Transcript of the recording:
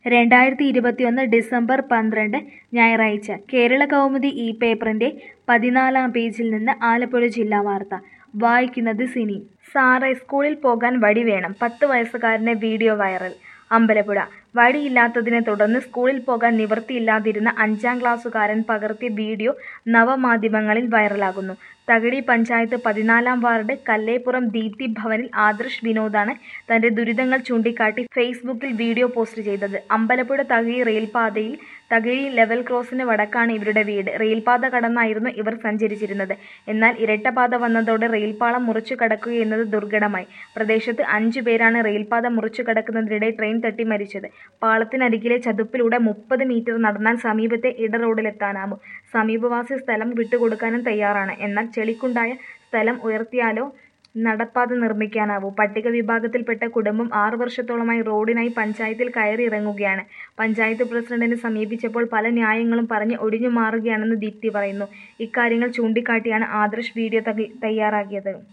രണ്ടായിരത്തി ഇരുപത്തിയൊന്ന് ഡിസംബർ പന്ത്രണ്ട് ഞായറാഴ്ച കേരള കൗമുദി ഈ പേപ്പറിന്റെ പതിനാലാം പേജിൽ നിന്ന് ആലപ്പുഴ ജില്ലാ വാർത്ത വായിക്കുന്നത് സിനി സാറേ സ്കൂളിൽ പോകാൻ വടി വേണം പത്ത് വയസ്സുകാരന്റെ വീഡിയോ വൈറൽ അമ്പലപ്പുഴ വടിയില്ലാത്തതിനെ തുടർന്ന് സ്കൂളിൽ പോകാൻ നിവൃത്തിയില്ലാതിരുന്ന അഞ്ചാം ക്ലാസ്സുകാരൻ പകർത്തിയ വീഡിയോ നവമാധ്യമങ്ങളിൽ വൈറലാകുന്നു തകഴി പഞ്ചായത്ത് പതിനാലാം വാർഡ് കല്ലേപ്പുറം ദീപ്തി ഭവനിൽ ആദർശ് വിനോദാണ് തന്റെ ദുരിതങ്ങൾ ചൂണ്ടിക്കാട്ടി ഫേസ്ബുക്കിൽ വീഡിയോ പോസ്റ്റ് ചെയ്തത് അമ്പലപ്പുഴ തകഴി റെയിൽപാതയിൽ തകഴി ലെവൽ ക്രോസിന് വടക്കാണ് ഇവരുടെ വീട് റെയിൽപാത കടന്നായിരുന്നു ഇവർ സഞ്ചരിച്ചിരുന്നത് എന്നാൽ ഇരട്ടപ്പാത വന്നതോടെ റെയിൽപാളം മുറിച്ചു കടക്കുകയെന്നത് ദുർഘടമായി പ്രദേശത്ത് അഞ്ചു പേരാണ് റെയിൽപാത മുറിച്ചു കടക്കുന്നതിനിടെ ട്രെയിൻ തട്ടി മരിച്ചത് പാളത്തിനരികിലെ ചതുപ്പിലൂടെ മുപ്പത് മീറ്റർ നടന്നാൽ സമീപത്തെ ഇട റോഡിലെത്താനാവും സമീപവാസി സ്ഥലം വിട്ടുകൊടുക്കാനും തയ്യാറാണ് എന്നാൽ ചെളിക്കുണ്ടായ സ്ഥലം ഉയർത്തിയാലോ നടപ്പാത നിർമ്മിക്കാനാവൂ പട്ടിക വിഭാഗത്തിൽപ്പെട്ട കുടുംബം ആറു വർഷത്തോളമായി റോഡിനായി പഞ്ചായത്തിൽ കയറി ഇറങ്ങുകയാണ് പഞ്ചായത്ത് പ്രസിഡന്റിനെ സമീപിച്ചപ്പോൾ പല ന്യായങ്ങളും പറഞ്ഞ് ഒഴിഞ്ഞു മാറുകയാണെന്ന് ദീപ്തി പറയുന്നു ഇക്കാര്യങ്ങൾ ചൂണ്ടിക്കാട്ടിയാണ് ആദർശ് വീഡിയോ തയ്യാറാക്കിയത്